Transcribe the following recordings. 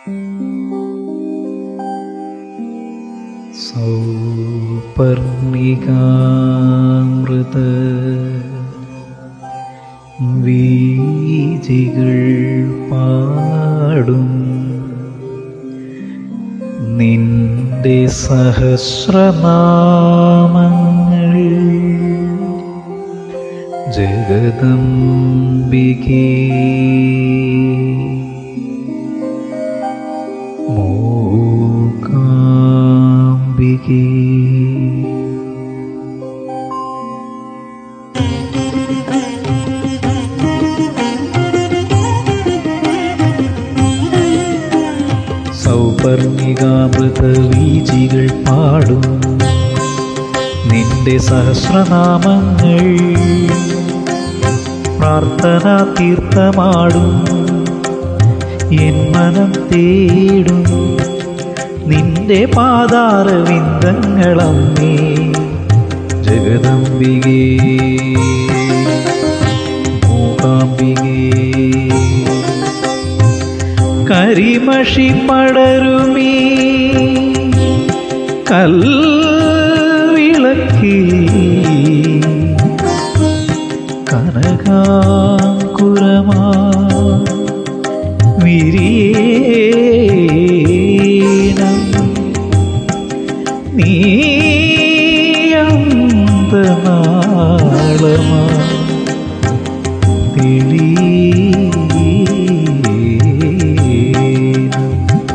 സൗപർണികാമൃത വീജികൾ പാടും നിന്റെ സഹസ്രനാമങ്ങൾ ജഗദംബികേ മൂകാംബികേ സൗപർണികാമൃത വീജികൾ പാടും നിന്റെ സഹസ്രനാമങ്ങൾ പ്രാർത്ഥന തീർത്ഥമാടും എൻ മനം തേടും നിന്റെ പാതാരവിന്ദങ്ങളമ്മേ ജഗദംബികേ മൂകാംബികേ കരിമഷി പടരുമീ കൽവിളക്കി കനകാങ്കുരമാ വിരിയേണം നീയന്തനാളമാ തെളിയേണം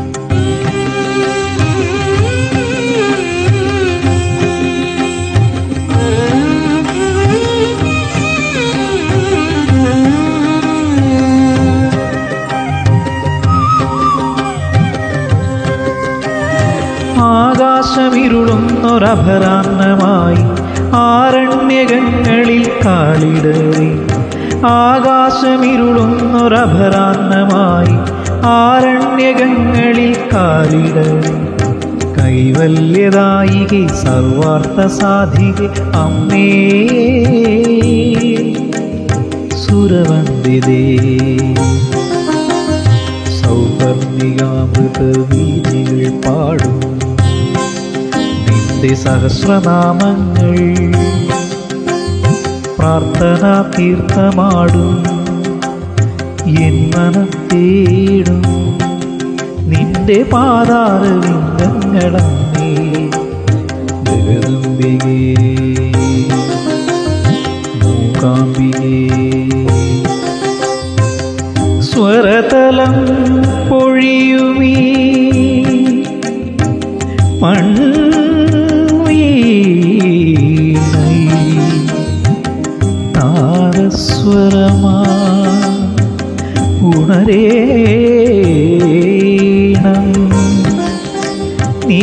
ആകാശമിരുളുന്നൊരഭരാന്നമായി ആരണ്യകങ്ങളിൽ കാളിടറി ആകാശമിരുളുന്നൊരഭരാന്നമായി ആരണ്യകങ്ങളിൽ കാലിടറി കൈവല്യദായികെ സർവാർത്ഥ സാധികെ അമ്മേ സുരവന്ദിതേ സൗപർണികാമൃത വീതികൾ പാടും നിന്റെ സഹസ്രനാമങ്ങൾ പ്രാർത്ഥന തീർത്ഥമാടും എൻ മനം തേടും നിന്റെ പാതാരവിന്ദങ്ങളമ്മേ ജഗദംബികേ മൂകാംബികേ സ്വരതലം പൊഴിയുമീ മൺവീണൈ താരസ്വരമാ ഉണരേണം നീ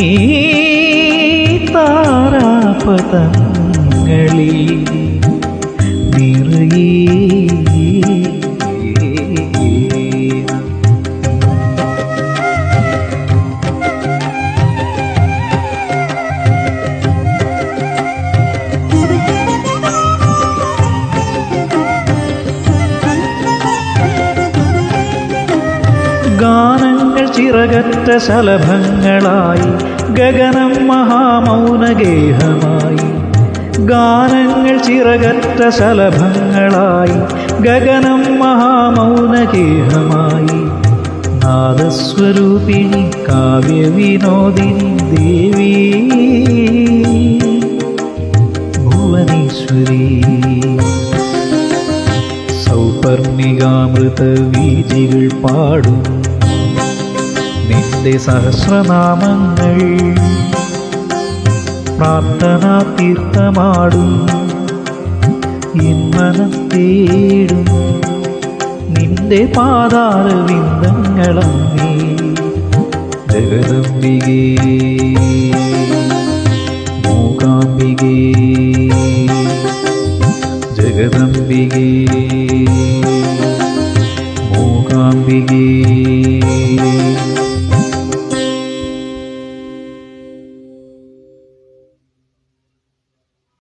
താരാപതങ്ങളിൽ നിറയേ ഗാനങ്ങൾ ചിറകറ്റ ശലഭങ്ങളായി ഗഗനം മഹാമൗനഗേഹമായി ഗാനങ്ങൾ ചിറകറ്റ ശലഭങ്ങളായി ഗഗനം മഹാമൗനഗേഹമായി നാദസ്വരൂപിണി കാവ്യവിനോദിനി ദേവി ഭുവനേശ്വരി സൗപർണികാമൃത വീജികൾ പാടും നിന്റെ സഹസ്രനാമങ്ങൾ പ്രാർത്ഥന തീർത്ഥമാടും ഇന്നനം തേടും നിന്റെ പാതാരവിന്ദങ്ങളമ്മേ ജഗദംബികേ മൂകാംബികേ